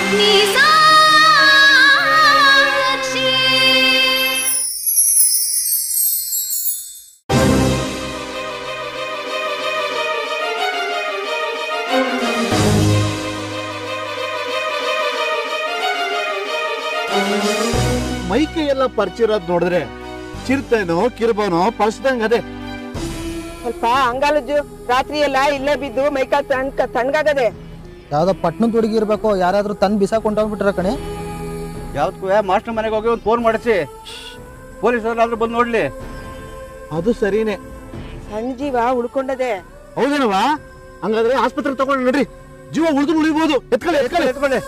ಮೈಕೈ ಎಲ್ಲ ಪರಿಚಯ ಇರೋದ್ ನೋಡಿದ್ರೆ ಚಿರತೆನೋ ಕಿರ್ಬನೋ ಪರ್ಸ್ದಂಗ್ ಅದೇ ಸ್ವಲ್ಪ ಅಂಗಾಲಜ್ಜು ರಾತ್ರಿ ಎಲ್ಲ ಇಲ್ಲೇ ಬಿದ್ದು ಮೈಕಾಲ್ ತಣ್ಕ ತಣ್ಣಗಾಗದೆ ಯಾವ್ದೋ ಪಟ್ನದ ಹುಡುಗಿ ಇರ್ಬೇಕು ಯಾರಾದ್ರೂ ತಂದು ಬಿಸಾಕೊಂಡು ಹೋಗ್ಬಿಟ್ರ ಕಣೆ ಯಾವ್ದಕ್ಕೂ ಮಾಸ್ಟರ್ ಮನೆಗೆ ಹೋಗಿ ಒಂದು ಫೋನ್ ಮಾಡಿಸಿ ಪೊಲೀಸರಾದ್ರೂ ಬಂದು ನೋಡ್ಲಿ ಅದು ಸರಿನೇ ಸಣ್ಣ ಜೀವ ಉಳ್ಕೊಂಡದೆ ಹೌದೇನವಾ ಹಂಗಾದ್ರೆ ಆಸ್ಪತ್ರೆ ತಗೊಂಡು ನೋಡ್ರಿ ಜೀವ ಉಳಿದು ಉಳಿಬಹುದು ಎತ್ಕೊಳ್ಳಿ ಎತ್ಕೊಳ್ಳಿ ಎತ್ಕೊಳ್ಳಿ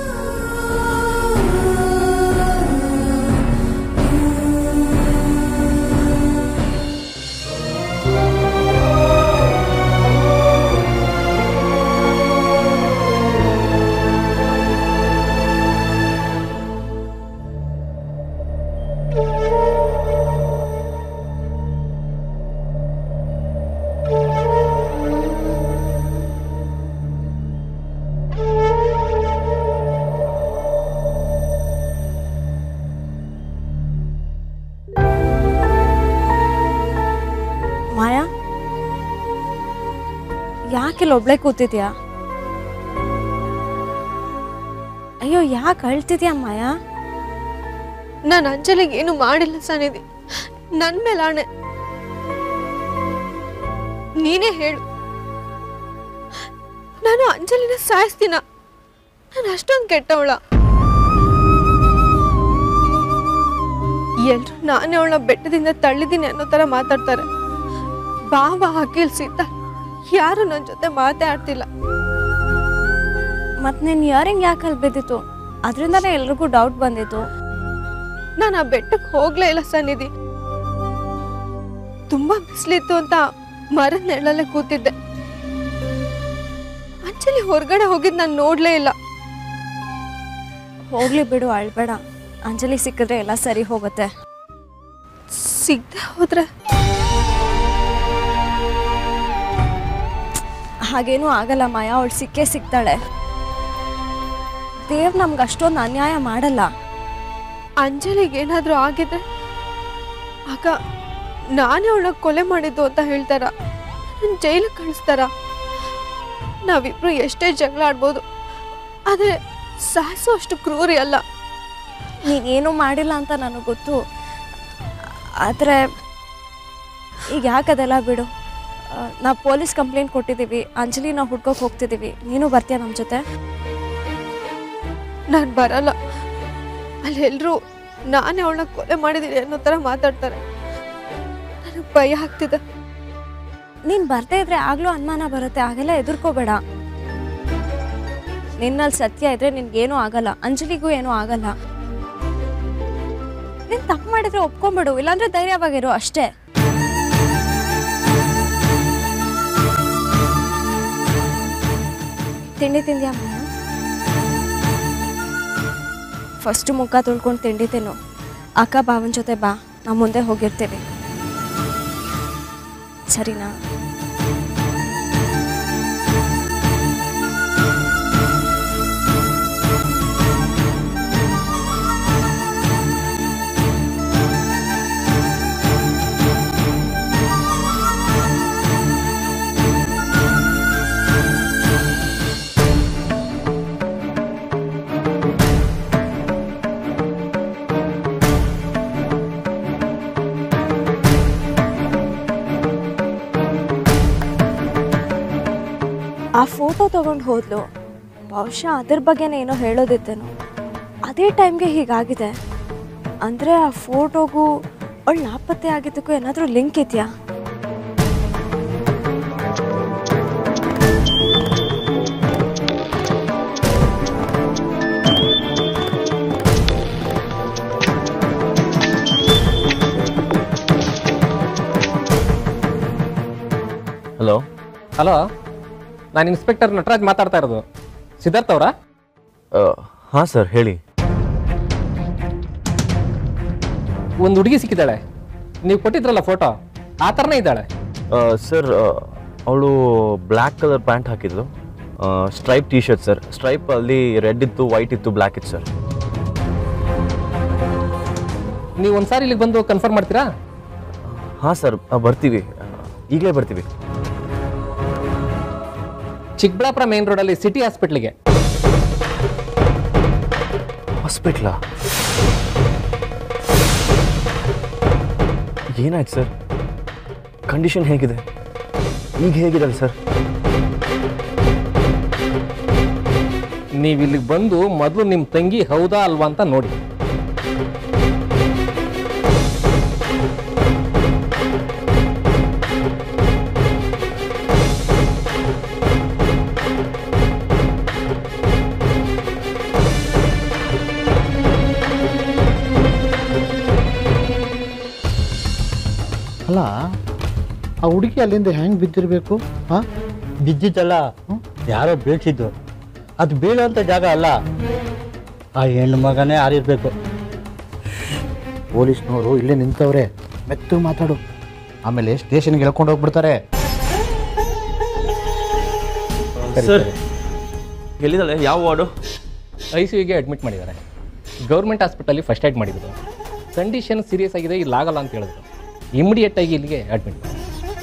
ಮಾಯಾ ಯಾಕಿಲ್ಲ ಒಬ್ಳೆ ಕೂತಿದ್ಯಾ ಅಯ್ಯೋ ಯಾಕೆ ಅಳ್ತಿದ್ಯಾ ಮಾಯಾ ನಾನು ಅಂಜಲಿಗೆ ಏನು ಮಾಡಿಲ್ಲ ಸನ್ನಿಧಿ ನನ್ನ ಮೇಲೆ ಆಣೆ ನೀನೇ ಹೇಳು ನಾನು ಅಂಜಲಿನ ಸಾಯಿಸ್ತೀನ ನಾನು ಅಷ್ಟೊಂದು ಕೆಟ್ಟವಳ ಎಲ್ರು ನಾನೇ ಅವಳ ಬೆಟ್ಟದಿಂದ ತಳ್ಳಿದ್ದೀನಿ ಅನ್ನೋ ಥರ ಮಾತಾಡ್ತಾರೆ ಬಾಬಾ ಅಖಿಲ್ ಸೀತಾ ಯಾರು ನನ್ನ ಜೊತೆ ಮಾತಾಡ್ತಿಲ್ಲ ಮತ್ತೆ ನಿನ್ನ ಇಯರಿಂಗ್ ಯಾಕೆ ಅಲ್ಲಿ ಬಿದ್ದಿತ್ತು ಅದರಿಂದನೇ ಎಲ್ರಿಗೂ ಡೌಟ್ ಬಂದಿತ್ತು ನಾನು ಆ ಬೆಟ್ಟಕ್ಕೆ ಹೋಗ್ಲೇ ಇಲ್ಲ ಸನ್ನಿಧಿ ತುಂಬಾ ಬಿಸಿಲಿತ್ತು ಅಂತ ಮರದ ನೆರಳಲ್ಲೇ ಕೂತಿದ್ದೆ ಅಂಜಲಿ ಹೊರಗಡೆ ಹೋಗಿದ್ ನಾನು ನೋಡ್ಲೇ ಇಲ್ಲ ಹೋಗ್ಲಿ ಬಿಡು ಅಳ್ಬೇಡ ಅಂಜಲಿ ಸಿಕ್ಕಿದ್ರೆ ಎಲ್ಲ ಸರಿ ಹೋಗುತ್ತೆ ಸಿಗ್ದೆ ಹೋದ್ರೆ ಹಾಗೇನೂ ಆಗಲ್ಲ ಮಾಯಾ ಅವಳು ಸಿಕ್ಕೇ ಸಿಗ್ತಾಳೆ ದೇವ್ ನಮ್ಗೆ ಅಷ್ಟೊಂದು ಅನ್ಯಾಯ ಮಾಡಲ್ಲ ಅಂಜಲಿಗೆ ಏನಾದ್ರೂ ಆಗಿದ್ರೆ ಆಗ ನಾನೇ ಅವಳ ಕೊಲೆ ಮಾಡಿದ್ದು ಅಂತ ಹೇಳ್ತಾರ ನನ್ನ ಜೈಲಿಗೆ ಕಳಿಸ್ತಾರ ನಾವಿಬ್ರು ಎಷ್ಟೇ ಜಗಳ ಆಡ್ಬೋದು ಆದರೆ ಸಾಯಿಸೋ ಅಷ್ಟು ಕ್ರೂರಿ ಅಲ್ಲ ನೀನೇನು ಮಾಡಿಲ್ಲ ಅಂತ ನನಗೆ ಗೊತ್ತು ಆದರೆ ಈಗ ಯಾಕದೆಲ್ಲ ಬಿಡು ನಾವು ಪೊಲೀಸ್ ಕಂಪ್ಲೇಂಟ್ ಕೊಟ್ಟಿದ್ದೀವಿ ಅಂಜಲಿ ನಾವು ಹುಡ್ಕೋಕೆ ಹೋಗ್ತಿದ್ದೀವಿ ನೀನು ಬರ್ತೀಯ ನಮ್ಮ ಜೊತೆ ನಾನು ಬರಲ್ಲ ಅಲ್ಲಿ ಎಲ್ಲರೂ ನಾನೇ ಅವಳನ್ನ ಕೊಲೆ ಮಾಡಿದ್ದೀನಿ ಅನ್ನೋ ಥರ ಮಾತಾಡ್ತಾರೆ ನನಗೆ ಭಯ ಆಗ್ತಿದೆ ನೀನು ಬರ್ದೇ ಇದ್ರೆ ಆಗಲೂ ಅನುಮಾನ ಬರುತ್ತೆ ಆಗೆಲ್ಲ ಎದುರ್ಕೋಬೇಡ ನಿನ್ನಲ್ಲಿ ಸತ್ಯ ಇದ್ರೆ ನಿನ್ಗೇನೂ ಆಗಲ್ಲ ಅಂಜಲಿಗೂ ಏನೂ ಆಗಲ್ಲ ನೀನು ತಪ್ಪು ಮಾಡಿದ್ರೆ ಒಪ್ಕೊಂಬಿಡು ಇಲ್ಲಾಂದ್ರೆ ಧೈರ್ಯವಾಗಿರು ಅಷ್ಟೇ ತಿಂಡಿ ತಿಂದ್ಯಾ ಫಸ್ಟು ಮುಖ ತೊಳ್ಕೊಂಡು ತಿಂಡಿ ತಿನ್ನು ಅಕ್ಕ ಬಾವನ ಜೊತೆ ಬಾ ನಾವು ಮುಂದೆ ಹೋಗಿರ್ತೀವಿ ಸರಿನಾ ಆ ಫೋಟೋ ತಗೊಂಡು ಹೋದ್ಲು ಬಹುಶಃ ಅದ್ರ ಬಗ್ಗೆನೇ ಏನೋ ಹೇಳೋದಿತ್ತೇನೋ ಅದೇ ಟೈಮ್ಗೆ ಹೀಗಾಗಿದೆ ಅಂದರೆ ಆ ಫೋಟೋಗೂ ಅವಳು ನಾಪತ್ತೆ ಆಗಿದ್ದಕ್ಕೂ ಏನಾದರೂ ಲಿಂಕ್ ಇದೆಯಾ ಹಲೋ ಹಲೋ ನಾನು ಇನ್ಸ್ಪೆಕ್ಟರ್ ನಟರಾಜ್ ಮಾತಾಡ್ತಾ ಇರೋದು ಸಿದ್ಧಾರ್ಥ ಅವರಾ ಹಾಂ ಸರ್ ಹೇಳಿ ಒಂದು ಹುಡುಗಿ ಸಿಕ್ಕಿದ್ದಾಳೆ ನೀವು ಕೊಟ್ಟಿದ್ರಲ್ಲ ಫೋಟೋ ಆ ಥರನೇ ಇದ್ದಾಳೆ ಸರ್ ಅವಳು ಬ್ಲ್ಯಾಕ್ ಕಲರ್ ಪ್ಯಾಂಟ್ ಹಾಕಿದ್ಲು stripe T shirt sir stripe ಅಲ್ಲಿ ರೆಡ್ ಇತ್ತು ವೈಟ್ ಇತ್ತು ಬ್ಲ್ಯಾಕ್ ಇತ್ತು ಸರ್ ನೀವು ಒಂದ್ಸಾರಿ ಇಲ್ಲಿಗೆ ಬಂದು ಕನ್ಫರ್ಮ್ ಮಾಡ್ತೀರಾ ಹಾಂ ಸರ್ ಬರ್ತೀವಿ ಈಗಲೇ ಬರ್ತೀವಿ ಚಿಕ್ಕಬಳ್ಳಾಪುರ ಮೇನ್ ರೋಡಲ್ಲಿ ಸಿಟಿ ಹಾಸ್ಪಿಟ್ಲಿಗೆ ಹಾಸ್ಪಿಟ್ಲಾ ಏನಾಯ್ತು ಸರ್ ಕಂಡೀಷನ್ ಹೇಗಿದೆ ಈಗ ಹೇಗಿದ್ದಾರೆ ಸರ್ ನೀವು ಇಲ್ಲಿಗೆ ಬಂದು ಮೊದಲು ನಿಮ್ಮ ತಂಗಿ ಹೌದಾ ಅಲ್ವಾ ಅಂತ ನೋಡಿ ಅಲ್ಲ ಆ ಹುಡುಗಿ ಅಲ್ಲಿಂದ ಹೆಂಗೆ ಬಿದ್ದಿರಬೇಕು ಹಾಂ ಬಿದ್ದಿದ್ದಲ್ಲ ಯಾರೋ ಬೀಳ್ಸಿದ್ದು ಅದು ಬೀಳೋಂಥ ಜಾಗ ಅಲ್ಲ ಆ ಹೆಣ್ಣು ಮಗನೇ ಆರಿರ್ಬೇಕು ಪೊಲೀಸ್ನವರು ಇಲ್ಲೇ ನಿಂತವ್ರೆ ಮೆತ್ತು ಮಾತಾಡು ಆಮೇಲೆ ಸ್ಟೇಷನ್ಗೆ ಹೇಳ್ಕೊಂಡು ಹೋಗ್ಬಿಡ್ತಾರೆ ಸರ್ ಎಲ್ಲಿದ್ದಾಳೆ ಯಾವ ವಾರ್ಡು ಐ ಸಿ ಯುಗೆ ಅಡ್ಮಿಟ್ ಮಾಡಿದ್ದಾರೆ ಗೌರ್ಮೆಂಟ್ ಹಾಸ್ಪಿಟಲ್ಲಿ ಫಸ್ಟ್ ಏಡ್ ಮಾಡಿದ್ರು ಕಂಡೀಷನ್ ಸೀರಿಯಸ್ ಆಗಿದೆ ಇಲ್ಲಾಗಲ್ಲ ಅಂತ ಹೇಳಿದ್ರು ಇಮಿಡಿಯೇಟ್ ಆಗಿ ಇಲ್ಲಿಗೆ ಅಡ್ಮಿಟ್ ಮಾಡಿ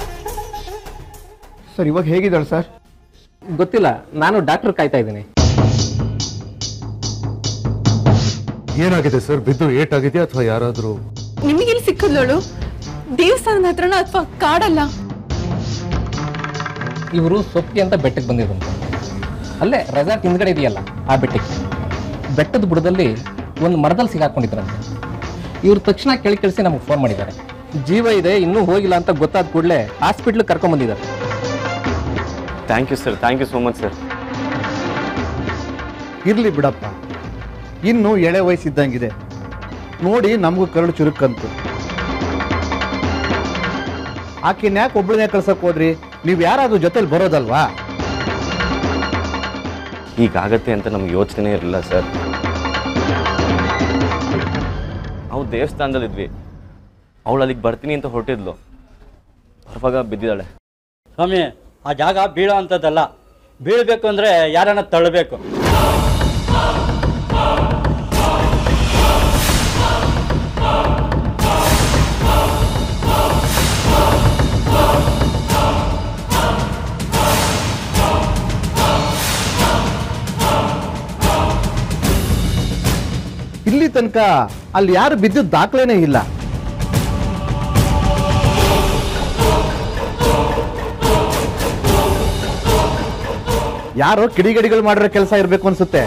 ಸರ್ ಇವಾಗ ಹೇಗಿದ್ದಾಳೆ ಸರ್ ಗೊತ್ತಿಲ್ಲ ನಾನು ಡಾಕ್ಟರ್ ಕಾಯ್ತಾ ಇದ್ದೀನಿ ಏನಾಗಿದೆ ಸರ್ ಬಿದ್ದು ಏಟಾಗಿದೆಯಾ ಅಥವಾ ಯಾರಾದರೂ ನಿಮಗೆಲ್ಲಿ ಸಿಕ್ಕದ್ಲೋಳು ದೇವಸ್ಥಾನದ ಹತ್ರನ ಅಥವಾ ಕಾಡಲ್ಲ ಇವರು ಸೊಪ್ಪಿ ಅಂತ ಬೆಟ್ಟಕ್ಕೆ ಬಂದಿದ್ರಂತೆ ಅಲ್ಲೇ ರೆಸಾರ್ಟ್ ಹಿಂದ್ಗಡೆ ಇದೆಯಲ್ಲ ಆ ಬೆಟ್ಟಕ್ಕೆ ಬೆಟ್ಟದ ಬುಡದಲ್ಲಿ ಒಂದು ಮರದಲ್ಲಿ ಸಿಗಾಕೊಂಡಿದ್ರಂತೆ ಇವ್ರು ತಕ್ಷಣ ಕೆಳಗೆ ಕಳಿಸಿ ನಮಗೆ ಫೋನ್ ಮಾಡಿದ್ದಾರೆ ಜೀವ ಇದೆ ಇನ್ನೂ ಹೋಗಿಲ್ಲ ಅಂತ ಗೊತ್ತಾದ ಕೂಡಲೇ ಹಾಸ್ಪಿಟ್ಲಿಗೆ ಕರ್ಕೊಂಬಂದಿದ್ದಾರೆ thank you sir thank you so much sir ಇರಲಿ ಬಿಡಪ್ಪ ಇನ್ನು ಎಳೆ ವಯಸ್ಸಿದ್ದಂಗಿದೆ ನೋಡಿ ನಮಗೂ ಕರಡು ಚುರುಕಂತು ಆಕಿನ ಯಾಕೆ ಒಬ್ಬಳನ್ನೇ ಕಳ್ಸಕ್ ಹೋದ್ರಿ ನೀವು ಯಾರಾದ್ರೂ ಜೊತೆಲಿ ಬರೋದಲ್ವಾ ಹೀಗಾಗತ್ತೆ ಅಂತ ನಮ್ಗೆ ಯೋಚನೆ ಇರಲಿಲ್ಲ ಸರ್ ನಾವು ದೇವಸ್ಥಾನದಲ್ಲಿದ್ವಿ ಅವಳು ಅಲ್ಲಿಗೆ ಬರ್ತೀನಿ ಅಂತ ಹೊರಟಿದ್ಲು ಬರುವಾಗ ಬಿದ್ದಿದ್ದಾಳೆ ಸ್ವಾಮಿ ಆ ಜಾಗ ಬೀಳೋ ಅಂಥದ್ದಲ್ಲ ಬೀಳಬೇಕು ಅಂದರೆ ಯಾರನ್ನ ತಳ್ಳಬೇಕು ಇಲ್ಲಿ ತನಕ ಅಲ್ಲಿ ಯಾರು ಬಿದ್ದಿದ್ದ ದಾಖಲೆನೇ ಇಲ್ಲ ಯಾರೋ ಕಿಡಿಗಡಿಗಳು ಮಾಡಿರೋ ಕೆಲಸ ಇರಬೇಕು ಅನ್ಸುತ್ತೆ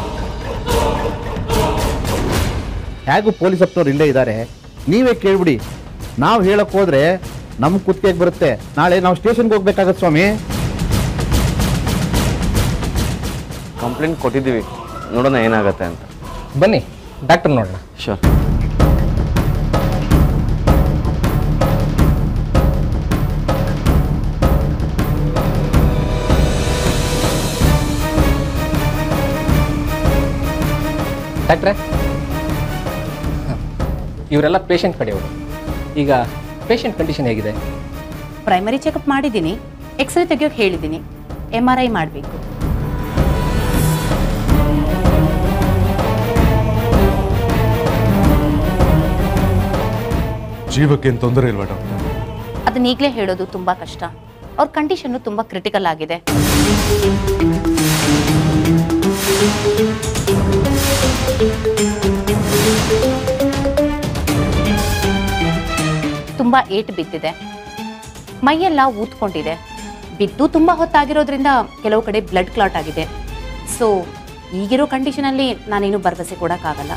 ಹೇಗೂ ಪೊಲೀಸ್ ಅಪ್ನವ್ರು ಇಲ್ಲೇ ಇದ್ದಾರೆ ನೀವೇ ಕೇಳ್ಬಿಡಿ ನಾವು ಹೇಳಕ್ ಹೋದ್ರೆ ನಮ್ ಕುತ್ತಿಗೆಗೆ ಬರುತ್ತೆ ನಾಳೆ ನಾವು ಸ್ಟೇಷನ್ಗೆ ಹೋಗ್ಬೇಕಾಗತ್ತೆ ಸ್ವಾಮಿ ಕಂಪ್ಲೇಂಟ್ ಕೊಟ್ಟಿದ್ದೀವಿ ನೋಡೋಣ ಏನಾಗತ್ತೆ ಅಂತ ಬನ್ನಿ ಡಾಕ್ಟರ್ ನೋಡೋಣ ಶೋರ್ ಡಾಕ್ಟ್ರೆ ಇವರೆಲ್ಲ ಪೇಷಂಟ್ ಕಡೆಯವರು ಈಗ ಪೇಷಂಟ್ ಕಂಡೀಷನ್ ಹೇಗಿದೆ ಪ್ರೈಮರಿ ಚೆಕಪ್ ಮಾಡಿದ್ದೀನಿ ಎಕ್ಸ್ರೇ ತೆಗಿಯೋಕೆ ಹೇಳಿದ್ದೀನಿ ಎಮ್ ಆರ್ ಐ ಮಾಡಬೇಕು ಜೀವಕ್ಕೇನು ತೊಂದರೆ ಇಲ್ವಾ ಡಾಕ್ಟರ್ ಅದನ್ನ ಈಗಲೇ ಹೇಳೋದು ತುಂಬ ಕಷ್ಟ ಅವ್ರ ಕಂಡೀಷನ್ನು ತುಂಬ ಕ್ರಿಟಿಕಲ್ ಆಗಿದೆ ತುಂಬ ಏಟು ಬಿದ್ದಿದೆ ಮೈಯೆಲ್ಲ ಊದ್ಕೊಂಡಿದೆ ಬಿದ್ದು ತುಂಬ ಹೊತ್ತಾಗಿರೋದ್ರಿಂದ ಕೆಲವು ಕಡೆ ಬ್ಲಡ್ ಕ್ಲಾಟ್ ಆಗಿದೆ ಸೊ ಈಗಿರೋ ಕಂಡೀಷನಲ್ಲಿ ನಾನೇನು ಭರವಸೆ ಕೊಡೋಕ್ಕಾಗಲ್ಲ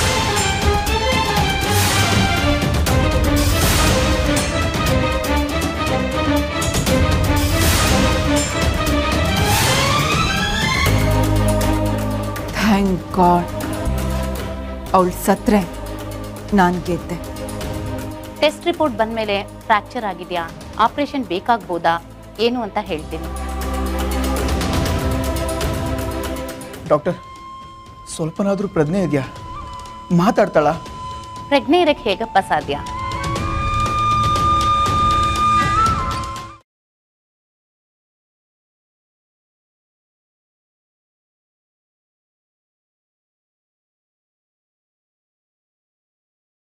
ಥ್ಯಾಂಕ್ ಗಾಡ್ ಅವಳು ಸತ್ರೆ ನಾನು ಗೆದ್ದೆ ಟೆಸ್ಟ್ ರಿಪೋರ್ಟ್ ಬಂದಮೇಲೆ ಫ್ರ್ಯಾಕ್ಚರ್ ಆಗಿದೆಯಾ ಆಪರೇಷನ್ ಬೇಕಾಗ್ಬೋದಾ ಏನು ಅಂತ ಹೇಳ್ತೀನಿ ಡಾಕ್ಟರ್ ಸ್ವಲ್ಪನಾದರೂ ಪ್ರಜ್ಞೆ ಇದೆಯಾ ಮಾತಾಡ್ತಾಳಾ ಪ್ರಜ್ಞೆ ಇರಕ್ಕೆ ಹೇಗಪ್ಪ ಸಾಧ್ಯ